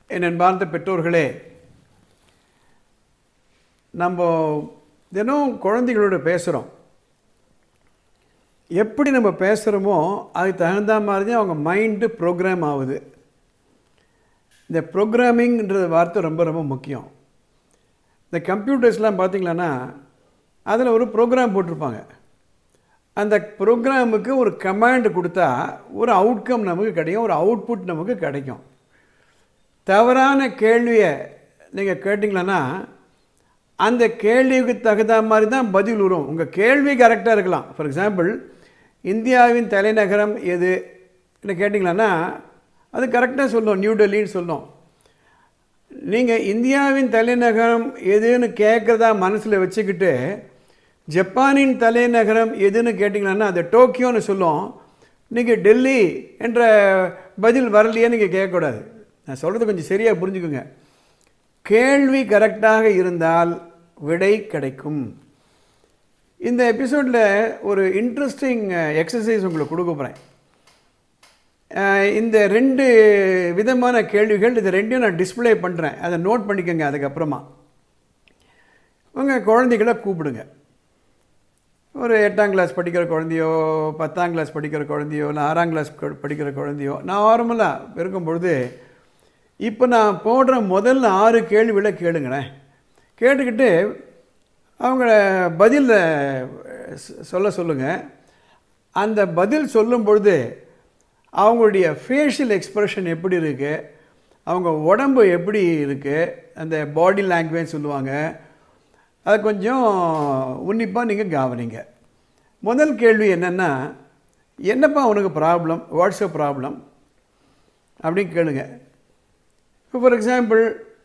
என் அன்பார்ந்த பெற்றோர்களே நம்ம தினம் குழந்தைகளோட பேசுகிறோம் எப்படி நம்ம பேசுகிறோமோ அதுக்கு தகுந்த மாதிரி தான் அவங்க மைண்டு ப்ரோக்ராம் ஆகுது இந்த ப்ரோக்ராமிங்ன்ற வார்த்தை ரொம்ப ரொம்ப முக்கியம் இந்த கம்ப்யூட்டர்ஸ்லாம் பார்த்தீங்களான்னா அதில் ஒரு ப்ரோக்ராம் போட்டிருப்பாங்க அந்த ப்ரோக்ராமுக்கு ஒரு கமாண்ட் கொடுத்தா ஒரு அவுட்கம் நமக்கு கிடைக்கும் ஒரு அவுட்புட் நமக்கு கிடைக்கும் தவறான கேள்வியை நீங்கள் கேட்டிங்களன்னா அந்த கேள்விக்கு தகுந்த மாதிரி தான் பதில் வரும் உங்கள் கேள்வி கரெக்டாக இருக்கலாம் ஃபார் எக்ஸாம்பிள் இந்தியாவின் தலைநகரம் எது கேட்டிங்களான்னா அது கரெக்டாக சொல்லும் நியூ டெல்லின்னு சொல்லும் நீங்கள் இந்தியாவின் தலைநகரம் எதுன்னு கேட்குறதா மனசில் வச்சுக்கிட்டு ஜப்பானின் தலைநகரம் எதுன்னு கேட்டிங்கன்னா அது டோக்கியோன்னு சொல்லும் நீங்கள் டெல்லி என்ற பதில் வரலையே நீங்கள் கேட்கக்கூடாது நான் சொல்கிறது கொஞ்சம் சரியாக புரிஞ்சுக்கோங்க கேள்வி கரெக்டாக இருந்தால் விடை கிடைக்கும் இந்த எபிசோடில் ஒரு இன்ட்ரெஸ்டிங் எக்ஸசைஸ் உங்களுக்கு கொடுக்க போகிறேன் இந்த ரெண்டு விதமான கேள்விகள் இது ரெண்டையும் நான் டிஸ்பிளே பண்ணுறேன் அதை நோட் பண்ணிக்கோங்க அதுக்கப்புறமா உங்கள் குழந்தைகளை கூப்பிடுங்க ஒரு எட்டாம் கிளாஸ் படிக்கிற குழந்தையோ பத்தாம் கிளாஸ் படிக்கிற குழந்தையோ இல்லை ஆறாம் கிளாஸ் படிக்கிற குழந்தையோ நார்மலாக இருக்கும் பொழுது இப்போ நான் போடுற முதல் ஆறு கேள்விகளை கேளுங்களேன் கேட்டுக்கிட்டு அவங்கள பதில் சொல்ல சொல்லுங்கள் அந்த பதில் சொல்லும் பொழுது அவங்களுடைய ஃபேஷியல் எக்ஸ்ப்ரெஷன் எப்படி இருக்குது அவங்க உடம்பு எப்படி இருக்குது அந்த பாடி லாங்குவேஜ் சொல்லுவாங்க அதை கொஞ்சம் உன்னிப்பாக நீங்கள் கவனிங்க முதல் கேள்வி என்னென்னா என்னப்பா உனக்கு ப்ராப்ளம் வாட்ஸ் அ ப்ராப்ளம் அப்படின்னு கேளுங்க இப்போ ஃபார் எக்ஸாம்பிள்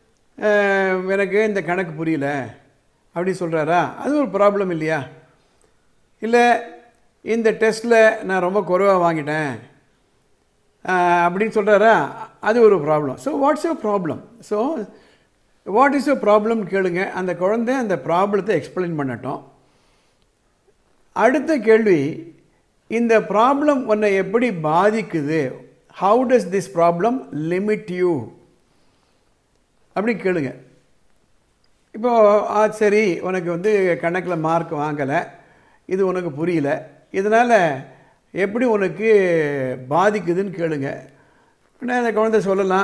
எனக்கு இந்த கணக்கு புரியல அப்படி சொல்கிறாரா அது ஒரு ப்ராப்ளம் இல்லையா இல்லை இந்த டெஸ்ட்டில் நான் ரொம்ப குறைவாக வாங்கிட்டேன் அப்படின்னு சொல்கிறாரா அது ஒரு problem so what's your problem so what is your problem கேளுங்க அந்த குழந்தை அந்த ப்ராப்ளத்தை எக்ஸ்பிளைன் பண்ணட்டும் அடுத்த கேள்வி இந்த ப்ராப்ளம் உன்னை எப்படி பாதிக்குது how does this problem limit you அப்படி கேளுங்க இப்போ ஆ சரி உனக்கு வந்து கணக்கில் மார்க் வாங்கலை இது உனக்கு புரியல இதனால் எப்படி உனக்கு பாதிக்குதுன்னு கேளுங்க உடனே அந்த குழந்தை சொல்லலாம்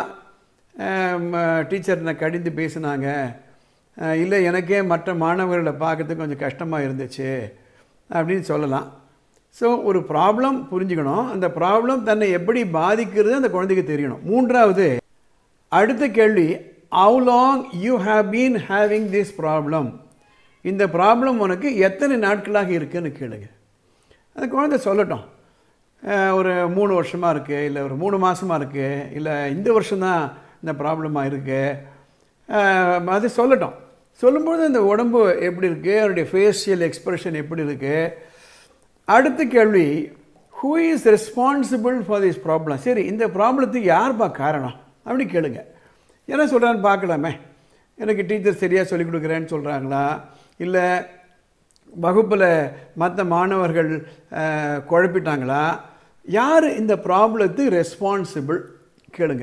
டீச்சர் நான் கடிந்து பேசினாங்க இல்லை எனக்கே மற்ற மாணவர்களை பார்க்கறதுக்கு கொஞ்சம் கஷ்டமாக இருந்துச்சு அப்படின்னு சொல்லலாம் ஸோ ஒரு ப்ராப்ளம் புரிஞ்சுக்கணும் அந்த ப்ராப்ளம் தன்னை எப்படி பாதிக்கிறது அந்த குழந்தைக்கு தெரியணும் மூன்றாவது அடுத்த கேள்வி how long you have been having this problem இந்த ப்ராப்ளம் உனக்கு எத்தனை நாட்களாக இருக்குன்னு கேளுங்க அந்த குழந்தை சொல்லட்டும் ஒரு மூணு வருஷமாக இருக்குது இல்லை ஒரு மூணு மாதமாக இருக்குது இல்லை இந்த வருஷம்தான் இந்த ப்ராப்ளமாக இருக்குது அது சொல்லட்டும் சொல்லும்போது அந்த உடம்பு எப்படி இருக்குது அவருடைய ஃபேஷியல் எக்ஸ்ப்ரெஷன் எப்படி இருக்குது அடுத்த கேள்வி who is responsible for this problem சரி இந்த ப்ராப்ளத்துக்கு யார்ப்பா காரணம் அப்படி கேளுங்க என்ன சொல்கிறான்னு பார்க்கலாமே எனக்கு டீச்சர் சரியாக சொல்லிக் கொடுக்குறேன்னு சொல்கிறாங்களா இல்லை வகுப்பில் மற்ற மாணவர்கள் குழப்பிட்டாங்களா யார் இந்த ப்ராப்ளத்துக்கு ரெஸ்பான்சிபிள் கேளுங்க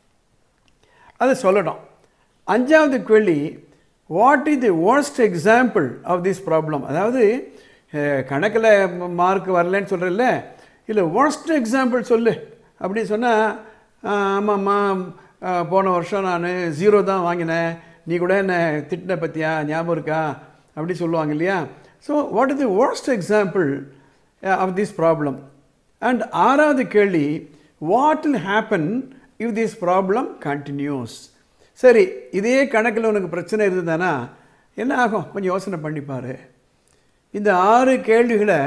அதை சொல்லணும் அஞ்சாவது கேள்வி what is the worst example of this problem அதாவது கணக்கில் மார்க் வரலன்னு சொல்கிறல்ல இல்லை worst எக்ஸாம்பிள் சொல்லு அப்படி சொன்னால் ஆமாம்மா போன வருஷம் நான் ஜீரோ தான் வாங்கினேன் நீ கூட என்ன திட்டின பற்றியா ஞாபகம் இருக்கா அப்படி சொல்லுவாங்க இல்லையா so what is the worst example of this problem and ஆறாவது கேள்வி what will happen if this problem continues சரி இதே கணக்கில் உனக்கு பிரச்சனை இருந்ததுன்னா என்ன ஆகும் கொஞ்சம் யோசனை பண்ணிப்பார் இந்த ஆறு கேள்விகளை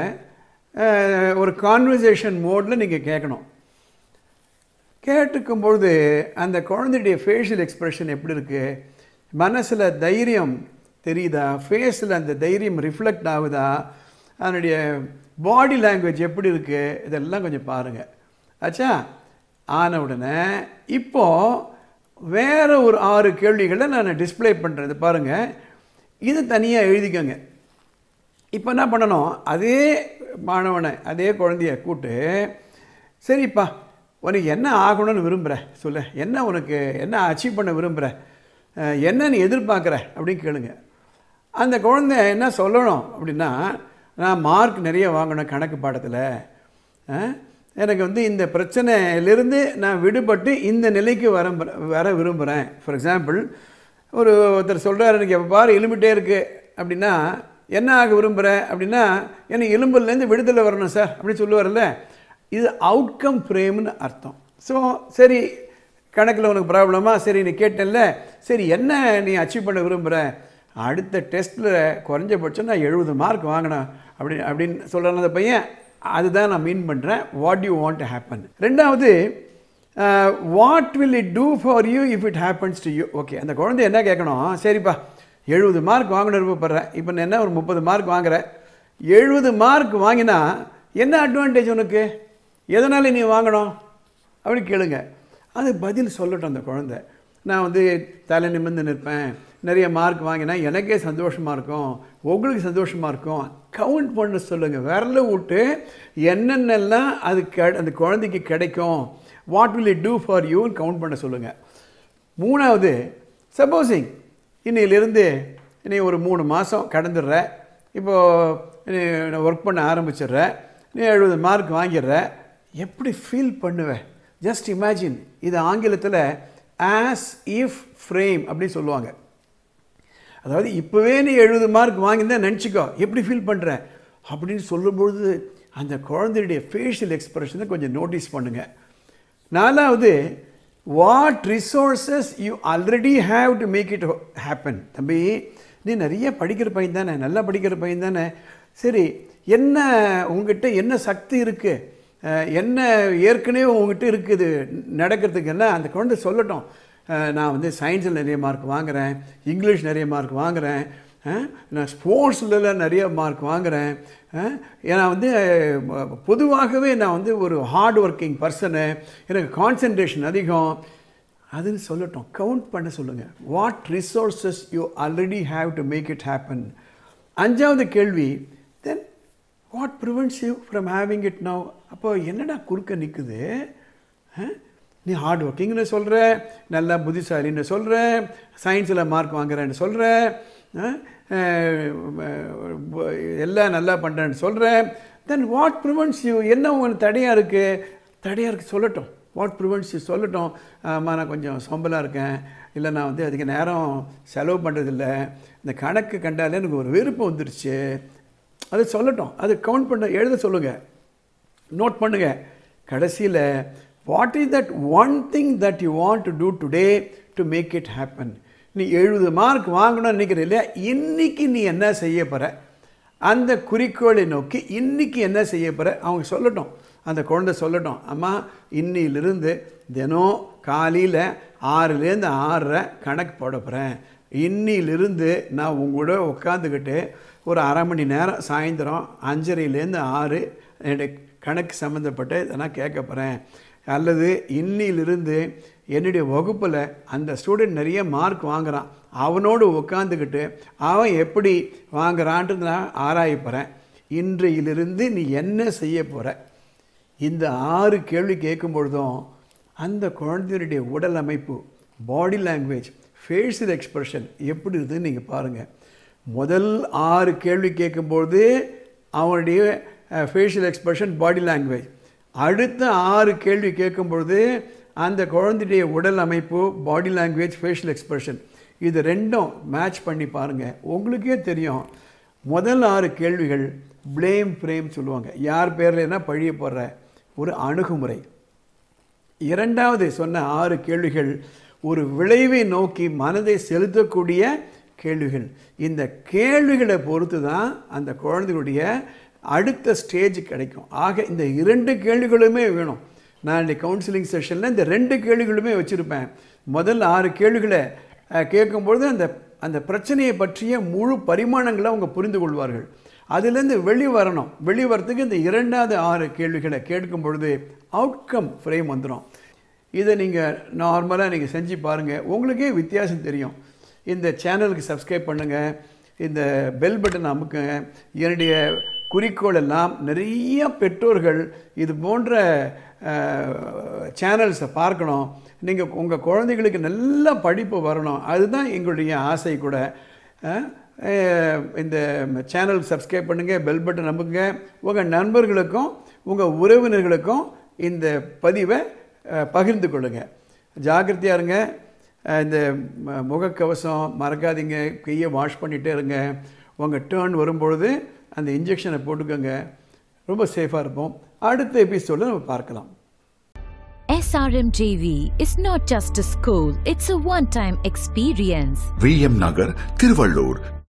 ஒரு கான்வர்சேஷன் மோடில் நீங்கள் கேட்கணும் கேட்டுக்கும் பொழுது அந்த குழந்தையுடைய ஃபேஷியல் எக்ஸ்ப்ரெஷன் எப்படி இருக்குது மனசில் தைரியம் தெரியுதா ஃபேஸில் அந்த தைரியம் ரிஃப்ளெக்ட் ஆகுதா அதனுடைய பாடி லாங்குவேஜ் எப்படி இருக்குது இதெல்லாம் கொஞ்சம் பாருங்கள் ஆச்சா ஆன உடனே இப்போது வேறு ஒரு ஆறு கேள்விகளை நான் டிஸ்பிளே பண்ணுறது பாருங்கள் இது தனியாக எழுதிக்கோங்க இப்போ என்ன பண்ணணும் அதே மாணவனை அதே குழந்தைய கூட்டு சரிப்பா உனக்கு என்ன ஆகணும்னு விரும்புகிற சொல்ல என்ன உனக்கு என்ன அச்சீவ் பண்ண விரும்புகிற அஹ், என்ன நீ எதிர்பார்க்குற அப்படின்னு கேளுங்க அந்த குழந்தை என்ன சொல்லணும் அப்படின்னா நான் மார்க் நிறைய வாங்கணும் கணக்கு பாடத்தில் எனக்கு வந்து இந்த பிரச்சனையிலிருந்து நான் விடுபட்டு இந்த நிலைக்கு வர வர விரும்புகிறேன் ஃபார் எக்ஸாம்பிள் ஒரு ஒருத்தர் சொல்கிறார் எனக்கு எப்போ பாரு எலும்பிட்டே இருக்குது அப்படின்னா என்ன ஆக விரும்புகிற அப்படின்னா எனக்கு எலும்புலேருந்து விடுதலை வரணும் சார் அப்படின்னு சொல்லுவார்ல இது அவுட்கம் ஃப்ரேம்னு அர்த்தம் ஸோ சரி கணக்கில் உனக்கு ப்ராப்ளமா சரி நீ கேட்டல்ல சரி என்ன நீ அச்சீவ் பண்ண விரும்புகிற அடுத்த டெஸ்ட்டில் குறைஞ்சபட்சம் நான் எழுபது மார்க் வாங்கினேன் அப்படி அப்படின்னு சொல்கிறான் அந்த பையன் அதுதான் நான் மீன் பண்ணுறேன் what you want to happen ரெண்டாவது what will it do for you if it happens to you okay அந்த குழந்தை என்ன கேட்கணும் சரிப்பா எழுபது மார்க் வாங்கணும் விருப்பப்படுறேன் இப்போ நான் என்ன ஒரு முப்பது மார்க் வாங்குறேன் எழுபது மார்க் வாங்கினா என்ன அட்வான்டேஜ் உனக்கு எதனால் நீ வாங்கணும் அப்படின்னு கேளுங்க அது பதில் சொல்லட்டும் அந்த குழந்தை நான் வந்து தலை நிமிர்ந்து நிற்பேன் நிறைய மார்க் வாங்கினா எனக்கே சந்தோஷமாக இருக்கும் உங்களுக்கு சந்தோஷமாக இருக்கும் கவுண்ட் பண்ண சொல்லுங்கள் விரல விட்டு என்னென்னலாம் அது கெ அந்த குழந்தைக்கு கிடைக்கும் what will it do for யூன்னு கவுண்ட் பண்ண சொல்லுங்கள் மூணாவது சப்போஸிங் இன்னையிலிருந்து நீ ஒரு மூணு மாதம் கடந்துடுற இப்போது நீ ஒர்க் பண்ண ஆரம்பிச்சிடுற நீ எழுபது மார்க் வாங்கிடுற எப்படி ஃபீல் பண்ணுவேன் ஜஸ்ட் இமேஜின் இது ஆங்கிலத்தில் ஆஸ் இஃப் ஃப்ரேம் அப்படின்னு சொல்லுவாங்க அதாவது இப்போவே நீ எழுபது மார்க் வாங்கியிருந்தா நினச்சிக்கோ எப்படி ஃபீல் பண்ணுற அப்படின்னு சொல்லும்பொழுது அந்த குழந்தையுடைய ஃபேஷியல் எக்ஸ்பிரஷனை கொஞ்சம் நோட்டீஸ் பண்ணுங்கள் நாலாவது what resources you already have to make it happen தம்பி நீ நிறைய படிக்கிற பையன் தானே நல்லா படிக்கிற பையன் தானே சரி என்ன உங்ககிட்ட என்ன சக்தி இருக்குது என்ன ஏற்கனவே உங்ககிட்ட இருக்குது நடக்கிறதுக்கு என்ன அந்த குழந்தை சொல்லட்டும் அஹ், நான் வந்து சயின்ஸில் நிறைய மார்க் வாங்குகிறேன் இங்கிலீஷ் நிறைய மார்க் வாங்குகிறேன் அஹ், நான் ஸ்போர்ட்ஸ்லலாம் நிறைய மார்க் வாங்குகிறேன் அஹ், ஏன்னா வந்து அஹ், பொதுவாகவே நான் வந்து ஒரு ஹார்ட் ஒர்க்கிங் பர்சனு எனக்கு கான்சன்ட்ரேஷன் அதிகம் அதுன்னு சொல்லட்டும் கவுண்ட் பண்ண சொல்லுங்கள் what resources you already have to make it happen அஞ்சாவது கேள்வி then what prevents you from having it now அப்போ என்னடா குறுக்க நிற்குது நீ ஹார்ட் ஒர்க்கிங்னு சொல்கிற நல்லா புத்திசாலின்னு சொல்கிற சயின்ஸில் மார்க் வாங்குறேன்னு சொல்கிற எல்லாம் நல்லா பண்ணுறேன்னு சொல்கிற தென் வாட் ப்ரிவென்ட்ஸ் யூ என்ன உங்களுக்கு தடையாக இருக்குது தடையாக இருக்குது சொல்லட்டும் வாட் ப்ரிவென்ட்ஸ் யூ சொல்லட்டும் ஆமாம் நான் கொஞ்சம் சொம்பலாக இருக்கேன் இல்லை நான் வந்து அதுக்கு நேரம் செலவு பண்ணுறதில்ல இந்த கணக்கு கண்டாலே எனக்கு ஒரு வெறுப்பு வந்துருச்சு அது சொல்லட்டும் அது கவுண்ட் பண்ண எழுத சொல்லுங்கள் நோட் பண்ணுங்க கடைசியில் what is that one thing that you want to do today to make it happen நீ எழுபது மார்க் வாங்கணும்னு நினைக்கிற இல்லையா இன்னைக்கு நீ என்ன செய்ய போகிற அந்த குறிக்கோளை நோக்கி இன்னைக்கு என்ன செய்ய போகிற அவங்க சொல்லட்டும் அந்த குழந்தை சொல்லட்டும் அம்மா இன்னிலிருந்து தினம் காலையில் ஆறுலேருந்து ஆறரை கணக்கு போட போகிறேன் இன்னிலிருந்து நான் உங்களோட உட்காந்துக்கிட்டு ஒரு அரை மணி நேரம் சாயந்தரம் அஞ்சரைலேருந்து ஆறு என்னுடைய கணக்கு சம்மந்தப்பட்ட இதை நான் கேட்க போகிறேன் அல்லது இன்னிலிருந்து என்னுடைய வகுப்பில் அந்த ஸ்டூடெண்ட் நிறைய மார்க் வாங்குறான் அவனோடு உட்காந்துக்கிட்டு அவன் எப்படி வாங்குறான்ட்டு நான் ஆராய போகிறேன் இன்றையிலிருந்து நீ என்ன செய்ய போகிற இந்த ஆறு கேள்வி கேட்கும் பொழுதும் அந்த குழந்தையினுடைய உடல் அமைப்பு பாடி லாங்குவேஜ் ஃபேஷியல் எக்ஸ்பிரஷன் எப்படி இருக்குதுன்னு நீங்கள் பாருங்கள் முதல் ஆறு கேள்வி கேட்கும்பொழுது அவனுடைய ஃபேஷியல் எக்ஸ்பிரஷன் பாடி லாங்குவேஜ் அடுத்த ஆறு கேள்வி கேட்கும்பொழுது அந்த குழந்தையுடைய உடல் அமைப்பு பாடி லாங்குவேஜ் ஃபேஷியல் எக்ஸ்பிரஷன் இது ரெண்டும் மேட்ச் பண்ணி பாருங்கள் உங்களுக்கே தெரியும் முதல் ஆறு கேள்விகள் ப்ளேம் ஃப்ரேம் சொல்லுவாங்க யார் பேரில் என்ன பழிய போடுற ஒரு அணுகுமுறை இரண்டாவது சொன்ன ஆறு கேள்விகள் ஒரு விளைவை நோக்கி மனதை செலுத்தக்கூடிய கேள்விகள் இந்த கேள்விகளை பொறுத்து தான் அந்த குழந்தைகளுடைய அடுத்த ஸ்டேஜ் கிடைக்கும் ஆக இந்த இரண்டு கேள்விகளுமே வேணும் நான் இந்த கவுன்சிலிங் செஷனில் இந்த ரெண்டு கேள்விகளுமே வச்சுருப்பேன் முதல் ஆறு கேள்விகளை அஹ், கேட்கும்பொழுது அந்த அந்த பிரச்சனையை பற்றிய முழு பரிமாணங்களை அவங்க புரிந்து கொள்வார்கள் அதுலேருந்து வெளி வரணும் வெளி வரத்துக்கு இந்த இரண்டாவது ஆறு கேள்விகளை கேட்கும் பொழுது அவுட்கம் ஃப்ரேம் வந்துடும் இதை நீங்கள் நார்மலாக நீங்கள் செஞ்சு பாருங்கள் உங்களுக்கே வித்தியாசம் தெரியும் இந்த சேனலுக்கு சப்ஸ்கிரைப் பண்ணுங்கள் இந்த பெல் பட்டன் அமுக்குங்க என்னுடைய குறிக்கோள் எல்லாம் நிறைய பெற்றோர்கள் இது போன்ற சேனல்ஸை பார்க்கணும் நீங்கள் உங்கள் குழந்தைகளுக்கு நல்ல படிப்பு வரணும் அதுதான் எங்களுடைய ஆசை கூட அஹ், அஹ், இந்த சேனல் சப்ஸ்கிரைப் பண்ணுங்கள் பெல் பட்டன் நம்புங்க உங்கள் நண்பர்களுக்கும் உங்கள் உறவினர்களுக்கும் இந்த பதிவை அஹ், பகிர்ந்து கொள்ளுங்கள் ஜாக்கிரதையாக இருங்க அஹ், இந்த ம- முகக்கவசம் மறக்காதீங்க கையை வாஷ் பண்ணிகிட்டே இருங்க உங்கள் டேர்ன் வரும்பொழுது அந்த இன்ஜெக்ஷனை போட்டுக்கோங்க ரொம்ப சேஃபாக இருப்போம் அடுத்த எபிசோடில் நம்ம பார்க்கலாம் SRMJV is not just a school, it's a one time experience. V M Nagar Tiruvallur